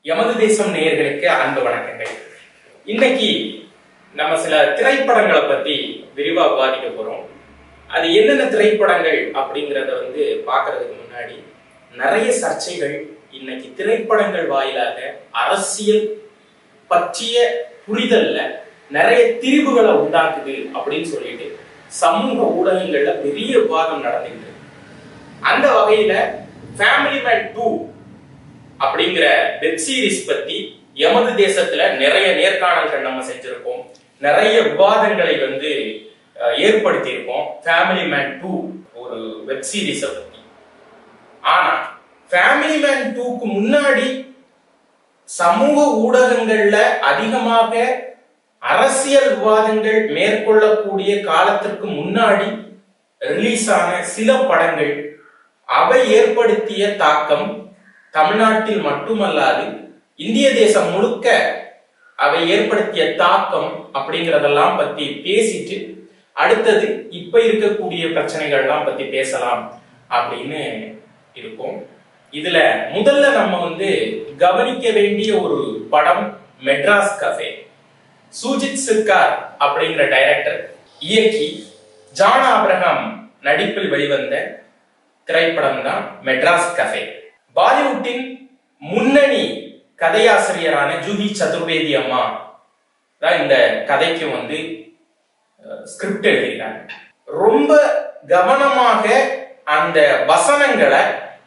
எமது தேசம் நேயர்களுக்கு அன்பு வணக்கங்கள் இன்னைக்கு நம்ம சில திரைப்படங்களை பத்தி விரிவா விவாதிக்க போறோம் அது என்னென்ன திரைப்படங்கள் அப்படிங்கறத வந்து பார்க்கிறதுக்கு முன்னாடி நிறைய சர்ச்சைகள் இன்னைக்கு திரைப்படங்கள் வாயிலாக அரசியல் பற்றிய புரிதல்ல நிறைய திரிவுகளை உண்டாக்குது அப்படின்னு சொல்லிட்டு சமூக ஊடகங்கள்ல பெரிய விவாதம் நடந்துகிட்டு இருக்கு. அந்த வகையில ஃபேமிலி மேன் டூ அப்படிங்கிற வெப் சீரிஸ் பத்தி எமது தேசத்துல நிறைய நேர்காணல்கள் நம்ம செஞ்சிருக்கோம் நிறைய விவாதங்களை வந்து அஹ், ஏற்படுத்தியிருக்கோம் ஃபேமிலி மேன் டூ ஒரு வெப் சீரிஸை பத்தி ஆனா ஃபேமிலி மேன் டூக்கு முன்னாடி சமூக ஊடகங்கள்ல அதிகமாக அரசியல் விவாதங்கள் மேற்கொள்ளக்கூடிய காலத்திற்கு முன்னாடி ரிலீஸ் ஆன சில படங்கள் அவை ஏற்படுத்திய தாக்கம் தமிழ்நாட்டில் மட்டுமல்லாது இந்திய தேசம் முழுக்க அவை ஏற்படுத்திய தாக்கம் அப்படிங்கறதெல்லாம் பத்தி பேசிட்டு அடுத்தது இப்ப இருக்கக்கூடிய பிரச்சனைகள்லாம் பத்தி பேசலாம் அப்படின்னு இருக்கும் இதுல முதல்ல நம்ம வந்து கவனிக்க வேண்டிய ஒரு படம் மெட்ராஸ் கஃபே சூஜித் சிர்கார் அப்படிங்கிற டைரக்டர் இயக்கி ஜான் ஆப்ரஹாம் நடிப்பில் வெளிவந்த திரைப்படம் தான் மெட்ராஸ் கஃபே பாலிவுட்டின் முன்னணி கதையாசிரியரான ஜூஹி சதுர்வேதி அம்மா தான் இந்த கதைக்கு வந்து ஸ்கிரிப்ட் எழுதியிருக்காங்க ரொம்ப கவனமாக அந்த வசனங்களை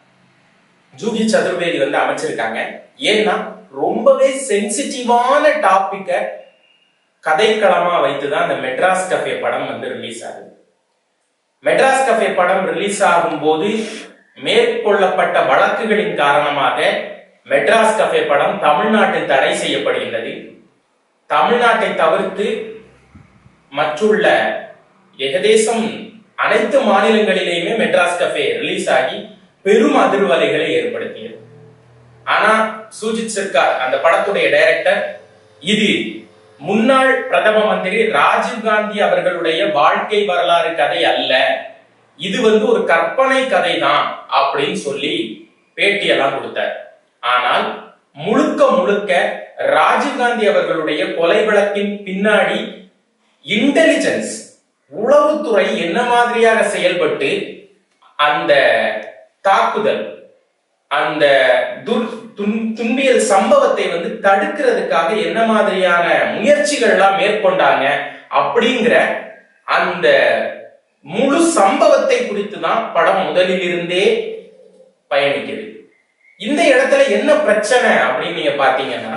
ஜூஹி சதுர்வேதி வந்து அமைச்சிருக்காங்க ஏன்னா ரொம்பவே சென்சிட்டிவான டாபிக்க கதைக்களமா வைத்துதான் இந்த மெட்ராஸ் கஃபே படம் வந்து ரிலீஸ் ஆகுது மெட்ராஸ் கஃபே படம் ரிலீஸ் ஆகும் போது மேற்கொள்ளப்பட்ட வழக்குகளின் காரணமாக மெட்ராஸ் கஃபே படம் தமிழ்நாட்டில் தடை செய்யப்படுகின்றது தமிழ்நாட்டை தவிர்த்து மற்றுள்ள ஏகதேசம் அனைத்து மாநிலங்களிலேயுமே மெட்ராஸ் கஃபே ரிலீஸ் ஆகி பெரும் அதிர்வலைகளை ஏற்படுத்தியது ஆனா சூஜித் சர்க்கார் அந்த படத்துடைய டைரக்டர் இது முன்னாள் பிரதம மந்திரி ராஜீவ் காந்தி அவர்களுடைய வாழ்க்கை வரலாறு கதை அல்ல இது வந்து ஒரு கற்பனை கதை தான் அப்படின்னு சொல்லி பேட்டியெல்லாம் கொடுத்தார் ஆனால் முழுக்க முழுக்க ராஜீவ் காந்தி அவர்களுடைய கொலை வழக்கின் பின்னாடி இன்டெலிஜென்ஸ் உளவுத்துறை என்ன மாதிரியாக செயல்பட்டு அந்த தாக்குதல் அந்த துர் துன்- துன்பியல் சம்பவத்தை வந்து தடுக்கிறதுக்காக என்ன மாதிரியான முயற்சிகள்லாம் மேற்கொண்டாங்க அப்படிங்கிற அந்த முழு சம்பவத்தை குறித்து தான் படம் முதலில் இருந்தே பயணிக்குது இந்த இடத்துல என்ன பிரச்சனை அப்படின்னு நீங்க பாத்தீங்கன்னா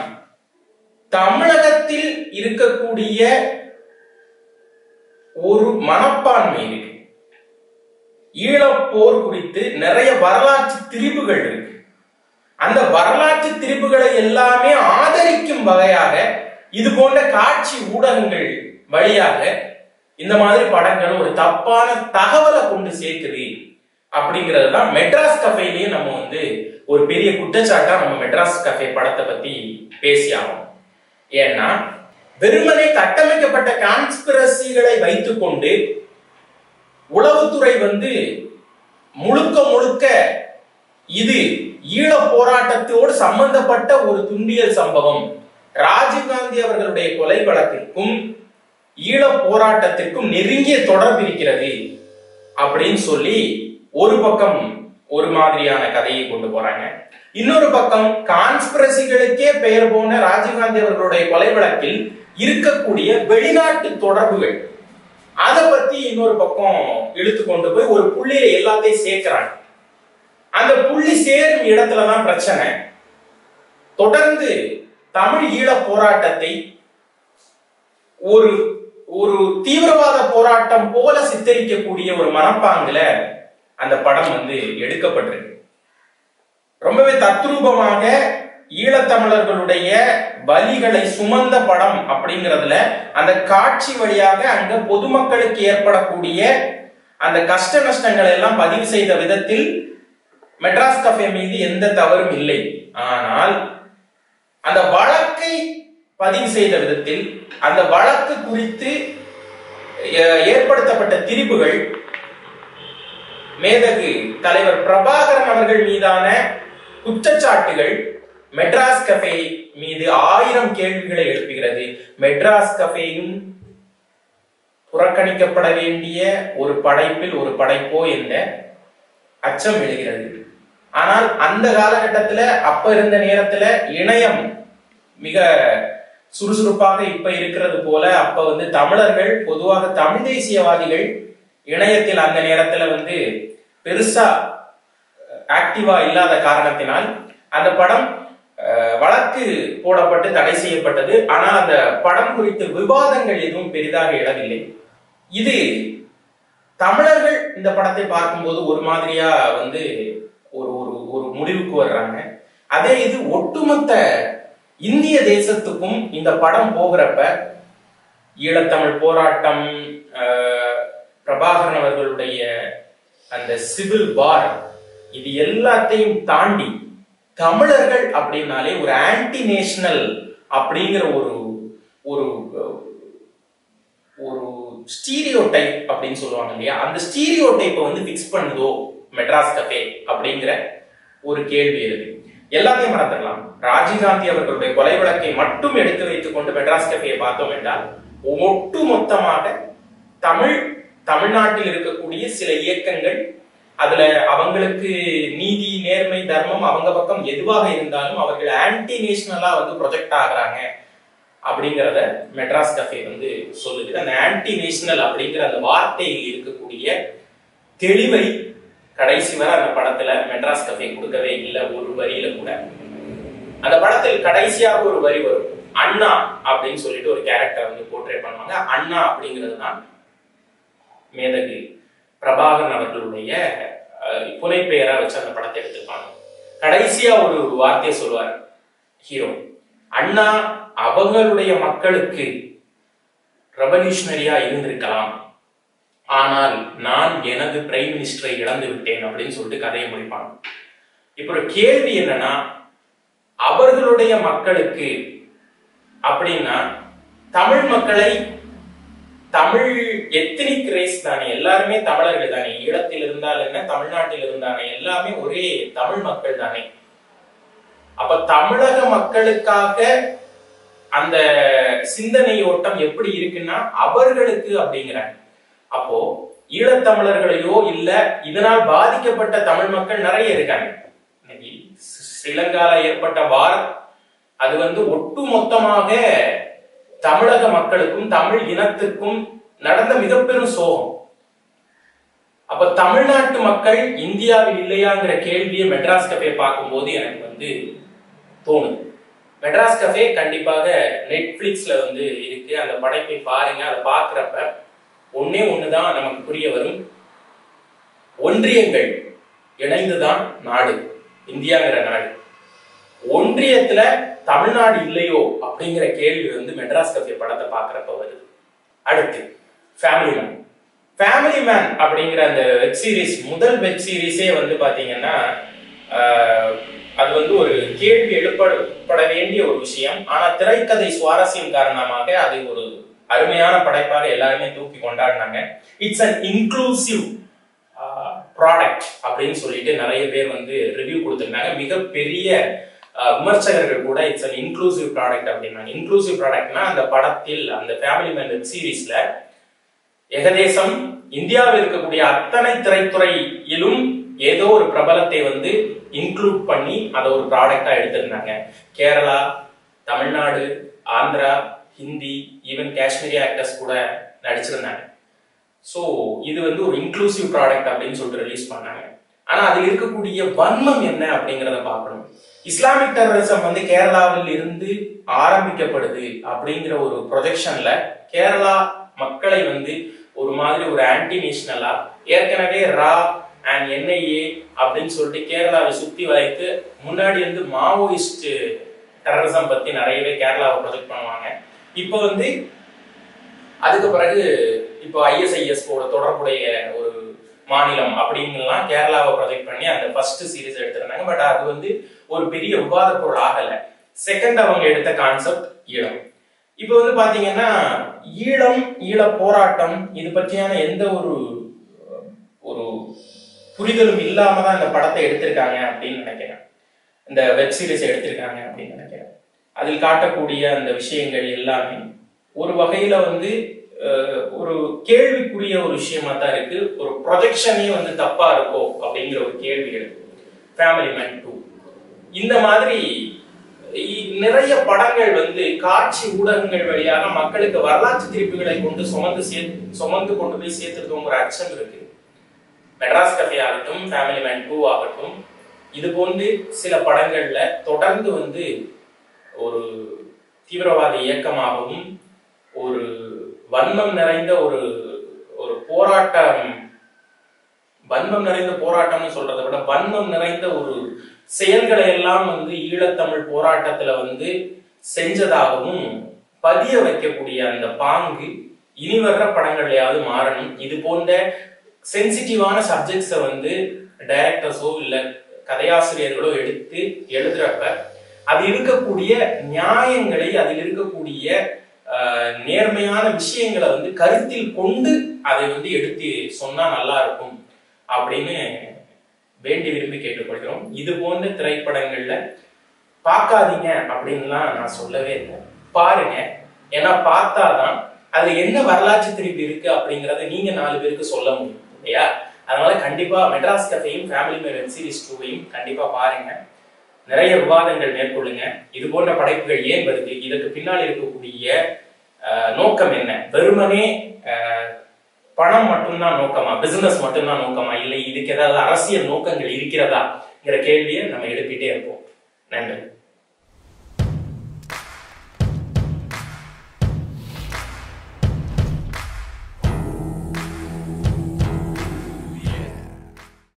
தமிழகத்தில் இருக்கக்கூடிய ஒரு மனப்பான்மை இருக்கு ஈழப்போர் குறித்து நிறைய வரலாற்று திரிபுகள் இருக்கு அந்த வரலாற்று திரிபுகளை எல்லாமே ஆதரிக்கும் வகையாக இது போன்ற காட்சி ஊடகங்கள் வழியாக இந்த மாதிரி படங்கள் ஒரு தப்பான தகவலை கொண்டு சேர்க்குது அப்படிங்கிறது தான் மெட்ராஸ் கஃபேலயே நம்ம வந்து ஒரு பெரிய குற்றச்சாட்டா நம்ம மெட்ராஸ் கஃபே படத்தை பத்தி பேசி ஆகணும் ஏன்னா வெறுமனே கட்டமைக்கப்பட்ட கான்ஸ்பிரசிகளை வைத்துக்கொண்டு உளவுத்துறை வந்து முழுக்க முழுக்க இது ஈழ போராட்டத்தோடு சம்பந்தப்பட்ட ஒரு துன்பியல் சம்பவம் ராஜீவ்காந்தி அவர்களுடைய கொலை வழக்கிற்கும் ஈழ போராட்டத்திற்கும் நெருங்கிய தொடர்பு இருக்கிறது அப்படின்னு சொல்லி ஒரு பக்கம் ஒரு மாதிரியான கதையை கொண்டு போறாங்க இன்னொரு பக்கம் கான்ஸ்பிரசிகளுக்கே பெயர் போன ராஜீவ்காந்தி அவர்களுடைய கொலை வழக்கில் இருக்கக்கூடிய வெளிநாட்டு தொடர்புகள் அதை பத்தி இன்னொரு பக்கம் இழுத்து கொண்டு போய் ஒரு புள்ளியில எல்லாத்தையும் சேர்க்கிறாங்க அந்த புள்ளி சேரும் இடத்துலதான் பிரச்சனை தொடர்ந்து தமிழ் ஈழ போராட்டத்தை ஒரு ஒரு தீவிரவாத போராட்டம் போல சித்தரிக்கக்கூடிய ஒரு மனப்பாங்குல அந்த படம் வந்து எடுக்கப்பட்டிருக்கு ரொம்பவே தத்ரூபமாக ஈழத்தமிழர்களுடைய பலிகளை சுமந்த படம் அப்படிங்கிறதுல அந்த காட்சி வழியாக அங்க பொதுமக்களுக்கு ஏற்படக்கூடிய அந்த கஷ்ட நஷ்டங்களை எல்லாம் பதிவு செய்த விதத்தில் மெட்ராஸ் கஃபே மீது எந்த தவறும் இல்லை ஆனால் அந்த வழக்கை பதிவு செய்த விதத்தில் அந்த வழக்கு குறித்து அஹ், ஏற்படுத்தப்பட்ட திரிபுகள் மேதகு தலைவர் பிரபாகரன் அவர்கள் மீதான குற்றச்சாட்டுகள் மெட்ராஸ் கஃபே மீது ஆயிரம் கேள்விகளை எழுப்புகிறது மெட்ராஸ் கஃபேயும் புறக்கணிக்கப்பட வேண்டிய ஒரு படைப்பில் ஒரு படைப்போ என்ற அச்சம் எழுகிறது ஆனால் அந்த காலகட்டத்துல அப்ப இருந்த நேரத்துல இணையம் மிக சுறுசுறுப்பாக இப்ப இருக்கிறது போல அப்ப வந்து தமிழர்கள் பொதுவாக தமிழ் தேசியவாதிகள் இணையத்தில் அந்த நேரத்துல வந்து பெருசா ஆக்டிவா இல்லாத காரணத்தினால் அந்த படம் அஹ், வழக்கு போடப்பட்டு தடை செய்யப்பட்டது ஆனால் அந்த படம் குறித்த விவாதங்கள் எதுவும் பெரிதாக எழவில்லை இது தமிழர்கள் இந்த படத்தை பார்க்கும்போது ஒரு மாதிரியா வந்து ஒரு ஒரு ஒரு முடிவுக்கு வர்றாங்க அதே இது ஒட்டுமொத்த இந்திய தேசத்துக்கும் இந்த படம் போகிறப்ப ஈழத்தமிழ் போராட்டம் அஹ், பிரபாகரன் அவர்களுடைய அந்த சிவில் வார் இது எல்லாத்தையும் தாண்டி தமிழர்கள் அப்படின்னாலே ஒரு ஆன்டி நேஷனல் அப்படிங்கிற ஒரு ஒரு ஒரு ஸ்டீரியோ டைப் அப்படின்னு சொல்லுவாங்க இல்லையா அந்த ஸ்டீரியோ டைப்பை வந்து ஃபிக்ஸ் பண்ணுதோ மெட்ராஸ் கஃபே அப்படிங்கிற ஒரு கேள்வி எழுது எல்லாத்தையும் மறந்துடலாம் ராஜீவ்காந்தி அவர்களுடைய கொலை வழக்கை மட்டும் எடுத்து வைத்துக் கொண்டு மெட்ராஸ் கஃபேயை பார்த்தோம் என்றால் ஒட்டு மொத்தமாக தமிழ் தமிழ்நாட்டில் இருக்கக்கூடிய சில இயக்கங்கள் அதுல அவங்களுக்கு நீதி நேர்மை தர்மம் அவங்க பக்கம் எதுவாக இருந்தாலும் அவர்கள் ஆன்டி நேஷனலா வந்து ப்ரொஜெக்ட் ஆகுறாங்க அப்படிங்கிறத மெட்ராஸ் கஃபே வந்து சொல்லுது அந்த ஆன்டி நேஷனல் அப்படிங்கிற அந்த வார்த்தையில் இருக்கக்கூடிய தெளிவை கடைசி வரை அந்த படத்துல மெட்ராஸ் கஃபே கொடுக்கவே இல்லை ஒரு வரியில கூட அந்த படத்தில் கடைசியாக ஒரு வரி வரும் அண்ணா அப்படின்னு சொல்லிட்டு ஒரு கேரக்டர் வந்து போர்ட்ரே பண்ணுவாங்க அண்ணா அப்படிங்கிறது தான் மேதகு பிரபாகரன் அவர்களுடைய அஹ், புனைப்பெயரா வச்சு அந்த படத்தை எடுத்திருப்பாங்க கடைசியா ஒரு வார்த்தையை சொல்லுவார் ஹீரோ அண்ணா அவங்களுடைய மக்களுக்கு ரெவல்யூஷனரியா இருந்திருக்கலாம் ஆனால் நான் எனது பிரைம் மினிஸ்டரை இழந்து விட்டேன் அப்படின்னு சொல்லிட்டு கதையை முடிப்பாங்க இப்ப ஒரு கேள்வி என்னன்னா அவர்களுடைய மக்களுக்கு அப்படின்னா தமிழ் மக்களை தமிழ் எத்தனிக் ரேஸ் தானே எல்லாருமே தமிழர்கள் தானே ஈழத்தில் இருந்தால் என்ன தமிழ்நாட்டில் இருந்தானே எல்லாமே ஒரே தமிழ் மக்கள் தானே அப்ப தமிழக மக்களுக்காக அந்த சிந்தனை ஓட்டம் எப்படி இருக்குன்னா அவர்களுக்கு அப்படிங்கிறாங்க அப்போ ஈழத்தமிழர்களையோ இல்ல இதனால் பாதிக்கப்பட்ட தமிழ் மக்கள் நிறைய இருக்காங்க இன்னைக்கு ஸ்ரீ- ஸ்ரீலங்கால ஏற்பட்ட வார் அது வந்து ஒட்டு மொத்தமாக தமிழக மக்களுக்கும் தமிழ் இனத்துக்கும் நடந்த மிக பெரும் சோகம் அப்ப தமிழ்நாட்டு மக்கள் இந்தியாவில் இல்லையாங்கிற கேள்வியை மெட்ராஸ் கஃபே பார்க்கும்போது எனக்கு வந்து தோணுது மெட்ராஸ் கஃபே கண்டிப்பாக நெட்ஃபிளிக்ஸ்ல வந்து இருக்கு அந்த படைப்பை பாருங்க அதை பார்க்குறப்ப ஒண்ணே ஒண்ணுதான் நமக்கு புரிய வரும் ஒன்றியங்கள் இணைந்துதான் நாடு இந்தியாங்கிற நாடு ஒன்றியத்துல தமிழ்நாடு இல்லையோ அப்படிங்கிற கேள்வி வந்து மெட்ராஸ் கஃபே படத்தை பார்க்கறப்ப வருது அடுத்து ஃபேமிலி மேன் ஃபேமிலி மேன் அப்படிங்கிற அந்த வெப் சீரிஸ் முதல் வெப் சீரிஸே வந்து பாத்தீங்கன்னா ஆஹ், அது வந்து ஒரு கேள்வி எழுப்பப்பட வேண்டிய ஒரு விஷயம் ஆனா திரைக்கதை சுவாரஸ்யம் காரணமாக அது ஒரு அருமையான படைப்பாக எல்லாருமே தூக்கி கொண்டாடினாங்க இட்ஸ் அன் இன்க்ளூசிவ் ப்ராடக்ட் அப்படின்னு சொல்லிட்டு நிறைய பேர் வந்து ரிவ்யூ கொடுத்திருந்தாங்க மிகப்பெரிய ஆஹ், விமர்சகர்கள் கூட இட்ஸ் அன் இன்க்ளூசிவ் ப்ராடக்ட் அப்படின்னாங்க இன்க்ளூசிவ் ப்ராடக்ட்னா அந்த படத்தில் அந்த ஃபேமிலி மேன் வெப் சீரிஸ்ல ஏகதேசம் இந்தியாவில் இருக்கக்கூடிய அத்தனை திரைத்துறையிலும் ஏதோ ஒரு பிரபலத்தை வந்து இன்க்ளூட் பண்ணி அதை ஒரு ப்ராடக்டா எடுத்திருந்தாங்க கேரளா தமிழ்நாடு ஆந்திரா ஹிந்தி ஈவன் காஷ்மீரி ஆக்டர்ஸ் கூட நடிச்சிருந்தாங்க ஸோ இது வந்து ஒரு இன்க்ளூசிவ் ப்ராடக்ட் அப்படின்னு சொல்லிட்டு ரிலீஸ் பண்ணாங்க ஆனா அதில் இருக்கக்கூடிய வன்மம் என்ன அப்படிங்கிறத பார்க்கணும் இஸ்லாமிக் டெரரிசம் வந்து கேரளாவில் இருந்து ஆரம்பிக்கப்படுது அப்படிங்கிற ஒரு ப்ரொஜெக்ஷன்ல கேரளா மக்களை வந்து ஒரு மாதிரி ஒரு ஆன்டி நேஷனலா ஏற்கனவே ரா அண்ட் என்ஐஏ அப்படின்னு சொல்லிட்டு கேரளாவை சுத்தி வளைத்து முன்னாடி வந்து மாவோயிஸ்ட் டெரரிசம் பத்தி நிறையவே கேரளாவை ப்ரொஜெக்ட் பண்ணுவாங்க இப்போ வந்து அதுக்கு பிறகு இப்போ ஐஎஸ்ஐஎஸ் கூட தொடர்புடைய ஒரு மாநிலம் அப்படின்னுலாம் கேரளாவை ப்ரொஜெக்ட் பண்ணி அந்த ஃபர்ஸ்ட் சீரிஸ் எடுத்திருந்தாங்க பட் அது வந்து ஒரு பெரிய விவாத பொருள் ஆகல செகண்ட் அவங்க எடுத்த கான்செப்ட் ஈழம் இப்போ வந்து பாத்தீங்கன்னா ஈழம் ஈழ போராட்டம் இது பற்றியான எந்த ஒரு ஒரு புரிதலும் இல்லாம தான் இந்த படத்தை எடுத்திருக்காங்க அப்படின்னு நினைக்கிறேன் இந்த வெப் சீரிஸ் எடுத்திருக்காங்க அப்படின்னு நினைக்கிறேன் அதில் காட்டக்கூடிய அந்த விஷயங்கள் எல்லாமே ஒரு வகையில வந்து அஹ், ஒரு கேள்விக்குரிய ஒரு விஷயமா தான் இருக்கு ஒரு ப்ரொஜெக்ஷனே வந்து தப்பா இருக்கோ அப்படிங்கிற ஒரு கேள்வி இருக்கு ஃபேமிலி மேன் டூ இந்த மாதிரி இ- நிறைய படங்கள் வந்து காட்சி ஊடகங்கள் வழியாக மக்களுக்கு வரலாற்று திருப்புகளை கொண்டு சுமந்து சே சுமந்து கொண்டு போய் சேர்த்துருக்கோங்கிற அச்சம் இருக்கு மெட்ராஸ் கஃபே ஆகட்டும் ஃபேமிலி மேன் டூ ஆகட்டும் இது போன்று சில படங்கள்ல தொடர்ந்து வந்து ஒரு தீவிரவாத இயக்கமாகவும் ஒரு வன்மம் நிறைந்த ஒரு ஒரு போராட்டம் வன்மம் நிறைந்த போராட்டம்னு சொல்றதை விட வன்மம் நிறைந்த ஒரு செயல்களை எல்லாம் வந்து ஈழத்தமிழ் போராட்டத்துல வந்து செஞ்சதாகவும் பதிய வைக்கக்கூடிய அந்த பாங்கு இனி வர்ற படங்கள்லயாவது மாறணும் இது போன்ற சென்சிட்டிவான சப்ஜெக்ட்ஸை வந்து டைரக்டர்ஸோ இல்ல கதையாசிரியர்களோ எடுத்து எழுதுறப்ப அது இருக்கக்கூடிய நியாயங்களை அதில் இருக்கக்கூடிய ஆஹ், நேர்மையான விஷயங்களை வந்து கருத்தில் கொண்டு அதை வந்து எடுத்து சொன்னா நல்லா இருக்கும் அப்படின்னு வேண்டி விரும்பி கேட்டுக்கொள்கிறோம் இது போன்ற திரைப்படங்கள்ல பார்க்காதீங்க அப்படின்லாம் நான் சொல்லவே இல்லை பாருங்க ஏன்னா பார்த்தாதான் அது என்ன வரலாற்று திருப்பி இருக்கு அப்படிங்கறத நீங்க நாலு பேருக்கு சொல்ல முடியும் இல்லையா அதனால கண்டிப்பா மெட்ராஸ் கஃபையும் ஃபேமிலி மேன் வெப் சீரிஸ் டூவையும் கண்டிப்பா பாருங்க நிறைய விவாதங்கள் மேற்கொள்ளுங்க இது போன்ற படைப்புகள் ஏன் வருது இதற்கு பின்னால் இருக்கக்கூடிய அஹ், நோக்கம் என்ன வெறுமனே அஹ், பணம் மட்டும்தான் நோக்கமா பிசினஸ் மட்டும்தான் நோக்கமா இல்லை இதுக்கு ஏதாவது அரசியல் நோக்கங்கள் இருக்கிறதாங்கிற கேள்வியை நம்ம எழுப்பிட்டே இருப்போம் நன்றி